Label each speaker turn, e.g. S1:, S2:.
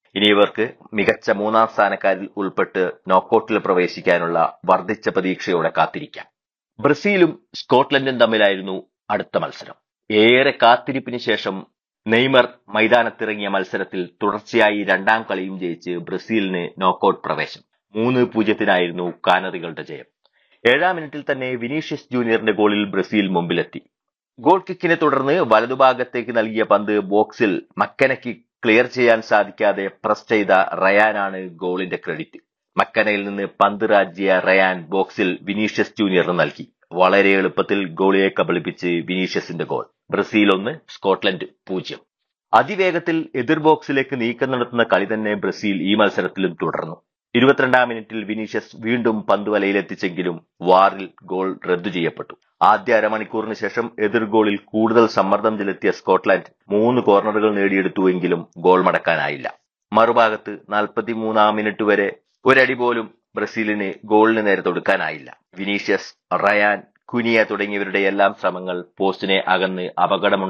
S1: ഇനി ഇവർക്ക് മികച്ച മൂന്നാം സ്ഥാനക്കാരിൽ ഉൾപ്പെട്ട് നോക്കൌട്ടിൽ പ്രവേശിക്കാനുള്ള വർദ്ധിച്ച പ്രതീക്ഷയോടെ കാത്തിരിക്കാം ബ്രസീലും സ്കോട്ട്ലൻഡും തമ്മിലായിരുന്നു അടുത്ത മത്സരം ഏറെ കാത്തിരിപ്പിന് ശേഷം നെയ്മർ മൈതാനത്തിറങ്ങിയ മത്സരത്തിൽ തുടർച്ചയായി രണ്ടാം കളിയും ജയിച്ച് ബ്രസീലിന് നോക്കൌട്ട് പ്രവേശം മൂന്ന് പൂജ്യത്തിനായിരുന്നു കാനറികളുടെ ജയം ഏഴാം മിനിറ്റിൽ തന്നെ വിനീഷ്യസ് ജൂനിയറിന്റെ ഗോളിൽ ബ്രസീൽ മുമ്പിലെത്തി ഗോൾ കിക്കിനെ തുടർന്ന് വലതുഭാഗത്തേക്ക് നൽകിയ പന്ത് ബോക്സിൽ മക്കനയ്ക്ക് ക്ലിയർ ചെയ്യാൻ സാധിക്കാതെ പ്രസ് ചെയ്ത റയാനാണ് ഗോളിന്റെ ക്രെഡിറ്റ് മക്കനയിൽ നിന്ന് പന്ത് രാജിയ റയാൻ ബോക്സിൽ വിനീഷ്യസ് ജൂനിയറിന് നൽകി വളരെ എളുപ്പത്തിൽ ഗോളിയെ കബളിപ്പിച്ച് വിനീഷ്യസിന്റെ ഗോൾ ബ്രസീൽ ഒന്ന് സ്കോട്ട്ലൻഡ് പൂജ്യം അതിവേഗത്തിൽ എതിർ ബോക്സിലേക്ക് നീക്കം നടത്തുന്ന കളി തന്നെ ബ്രസീൽ ഈ മത്സരത്തിലും തുടർന്നു ഇരുപത്തിരണ്ടാം മിനിറ്റിൽ വിനീഷ്യസ് വീണ്ടും പന്ത് വലയിലെത്തിച്ചെങ്കിലും വാറിൽ ഗോൾ റദ്ദു ചെയ്യപ്പെട്ടു ആദ്യ അരമണിക്കൂറിന് ശേഷം എതിർ ഗോളിൽ കൂടുതൽ സമ്മർദ്ദം ചെലുത്തിയ സ്കോട്ട്ലൻഡ് മൂന്ന് കോർണറുകൾ നേടിയെടുത്തുവെങ്കിലും ഗോൾ മടക്കാനായില്ല മറുഭാഗത്ത് നാൽപ്പത്തിമൂന്നാം മിനിറ്റ് വരെ ഒരടി പോലും ബ്രസീലിന് ഗോളിന് നേരെ തൊടുക്കാനായില്ല വിനീഷ്യസ് റയാൻ കുനിയ തുടങ്ങിയവരുടെ എല്ലാം ശ്രമങ്ങൾ പോസ്റ്റിനെ അകന്ന് അപകടം